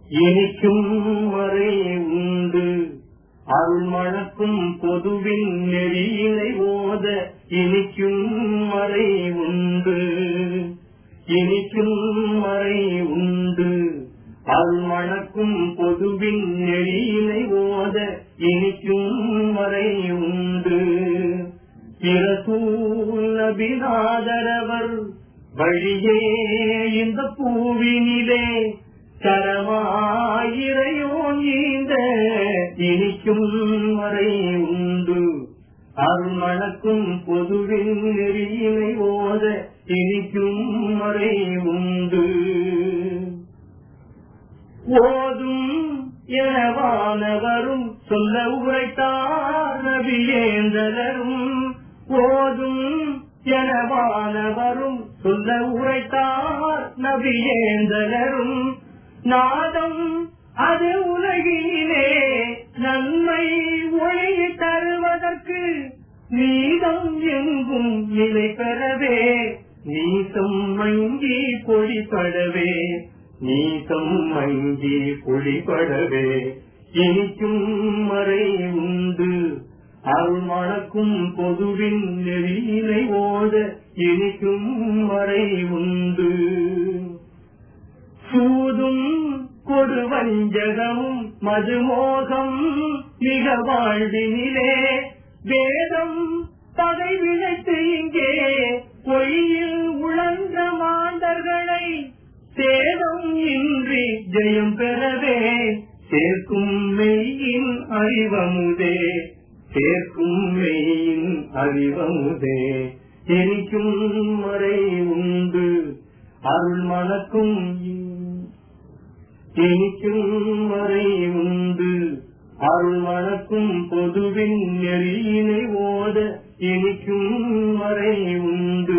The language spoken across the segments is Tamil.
இனிக்கும் மறை உண்டு அருள் மணக்கும் பொதுவின் நெறியினை ஓத இனிக்கும் மறை உண்டு இனிக்கும் மறை உண்டு அருள் மணக்கும் பொதுவின் நெறியினை ஓத இனிக்கும் மறை உண்டு பிரசூலபினாதரவர் வழியே இந்த பூவினிலே கரமாயிரையோன் இந்த இனிக்கும் மறை உண்டு அருள்மணக்கும் பொதுவின் நெறியினை ஓத இனிக்கும் மறை உண்டு ஓதும் எனவானவரும் சொல்ல உரைத்தார் நபியேந்தரும் ஓதும் எனவானவரும் சொல்ல உரைத்தார் நபியேந்தரும் நாதம் அது உலகிலே நன்மை ஒளி தருவதற்கு நீதம் எங்கும் நிலை பெறவே நீசம் மங்கி பொடிபடவே நீசம் மங்கி பொடிபடவே இனிக்கும் மறை உண்டு அருள் மணக்கும் பொதுவின் நெறியினை ஓத இனிக்கும் மறை உண்டு சூதும் கொடு வஞ்சகமும் மதுமோகம் மிக வாழ்வினிலே வேதம் பகை விளைத்து இங்கே பொய்யில் உழந்த மாண்டர்களை சேதம் இன்றி ஜெயம் பெறவே சேர்க்கும் மெய்யின் அறிவமுதே சேர்க்கும் மெய்யின் அறிவமுதே എനിക്കും மறை உண்டு அருள் மணக்கும் എനിക്കും மறை உண்டு அருள் மணக்கும் பொதுவின் நெறியினை ஓத എനിக்கும் மறை உண்டு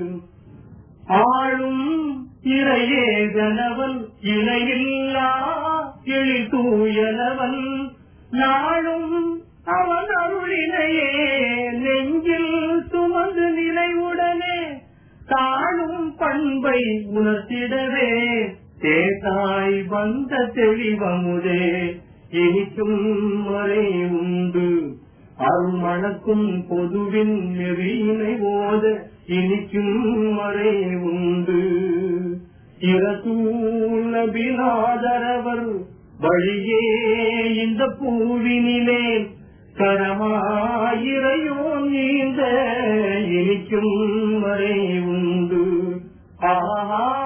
ஆளும் இறையே கணவன் இணையில்லா எழி தூயனவன் நாளும் அவன் அருளினையே நெஞ்சில் சுமந்து நினைவுடனே தாழும் பண்பை உணர்த்திடவே தேசாய் வந்த தெளிவமுதே இனிக்கும் மறை உண்டு அருள்மணக்கும் பொதுவின் நெறியினை ஓத இனிக்கும் மறை உண்டு இரசூலபினாதரவர் வழியே இந்த பூவினிலே கரமாயிரையோ நீந்த இனிக்கும் மறை உண்டு ஆஹா